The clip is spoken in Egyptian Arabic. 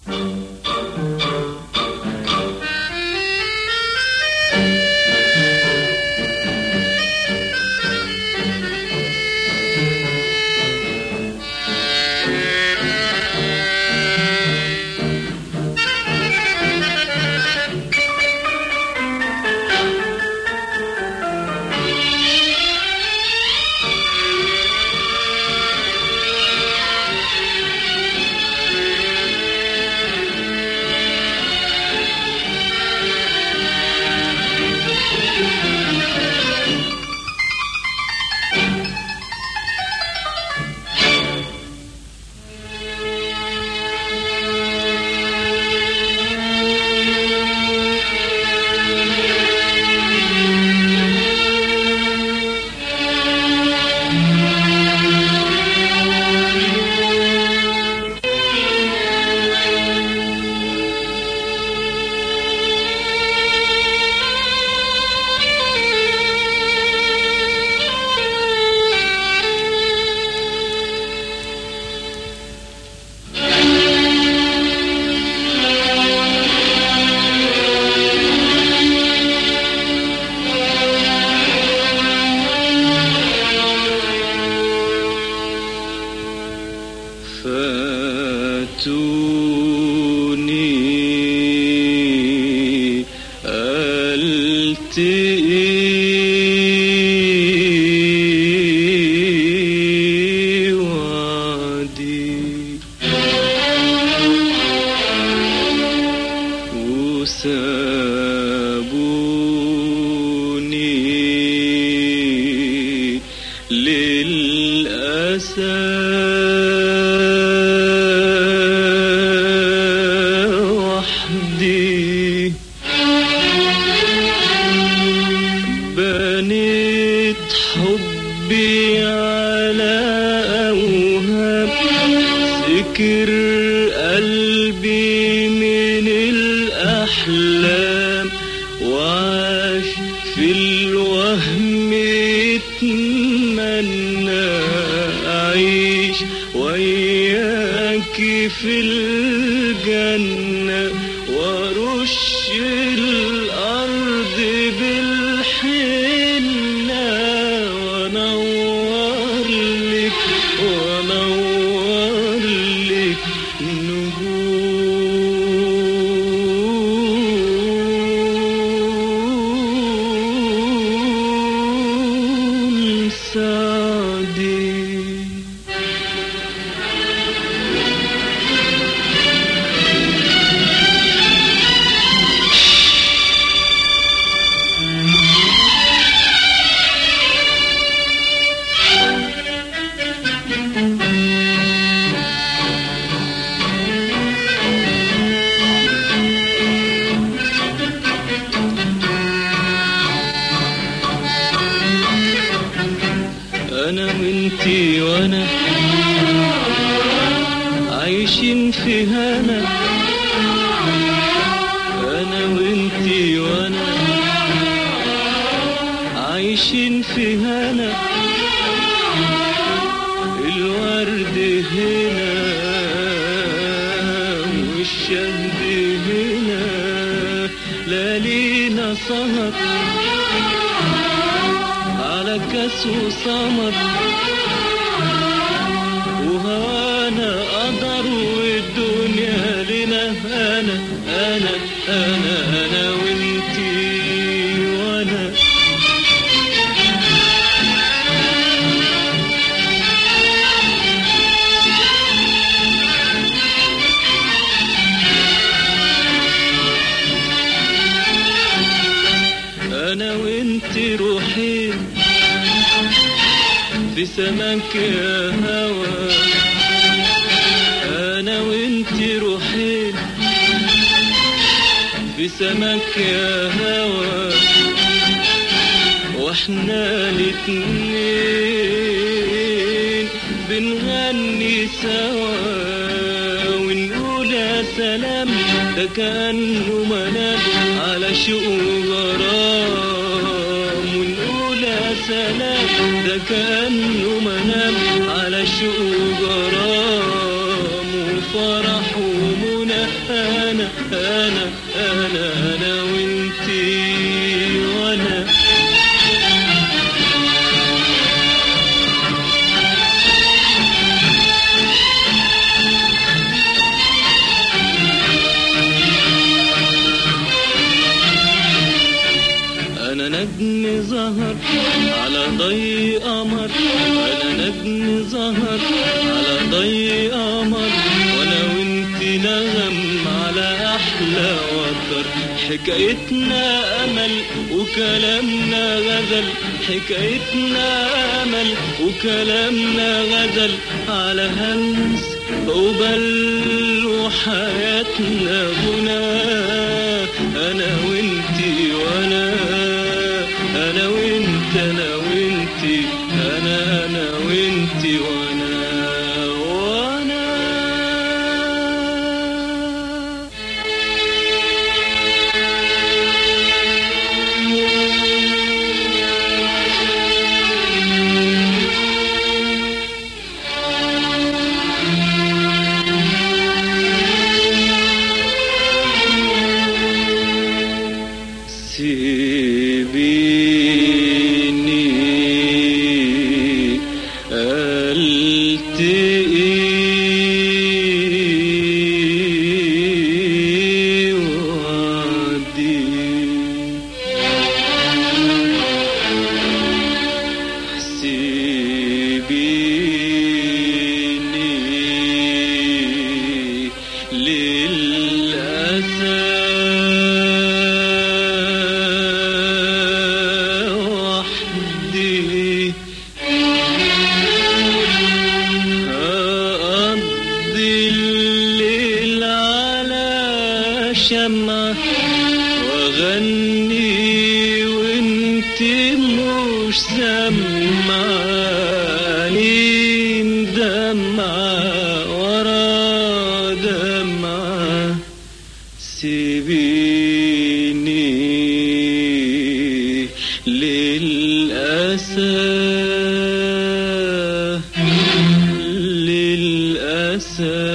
فاتوني ألتقي وعدي وسابوني للأسى وحدي بنيت حبي على أوهام سكر قلبي من الأحلام وعاش في الوهم يتمنى أعيش وياك في الجنة ورش الأرض بالحنة ونور لك ونور لك نجوم سعدي انا وانتي وانا عايشين في هنا انا وانتي وانا عايشين في هنا الورد هنا والشهد هنا لا لينا سهر على كاس وسمر وهوانا قدر والدنيا لنا انا انا انا انا وانتي وانا انا وانتي روحين في سماك يا هوى انا وانتي روحين في سماك يا هوى واحنا الاتنين بنغني سوا ونقول يا سلام ده كأنه منام على شوق وغرام ونقول يا سلام ده كأنه منام على شوق وغرام وفرح ومنى انا انا انا وانتي وانا انا نجم ظهر على ضي قمر انا نجم ظهر على ضي قمر وانا وانت نغم على احلى وتر حكايتنا امل وكلامنا غزل حكايتنا امل وكلامنا غزل على همس وبل وحياتنا غنى انا وانتي وانا انا وانت انا وانتي انا انا وانتي وانا وانا سيبيني ألتقي وعدي سيبيني للأسى وحدي أقضي الليل على شمعة وأغني وانت مش سمعاني دمعة ورا دمعة سيبيني للأسى للأسى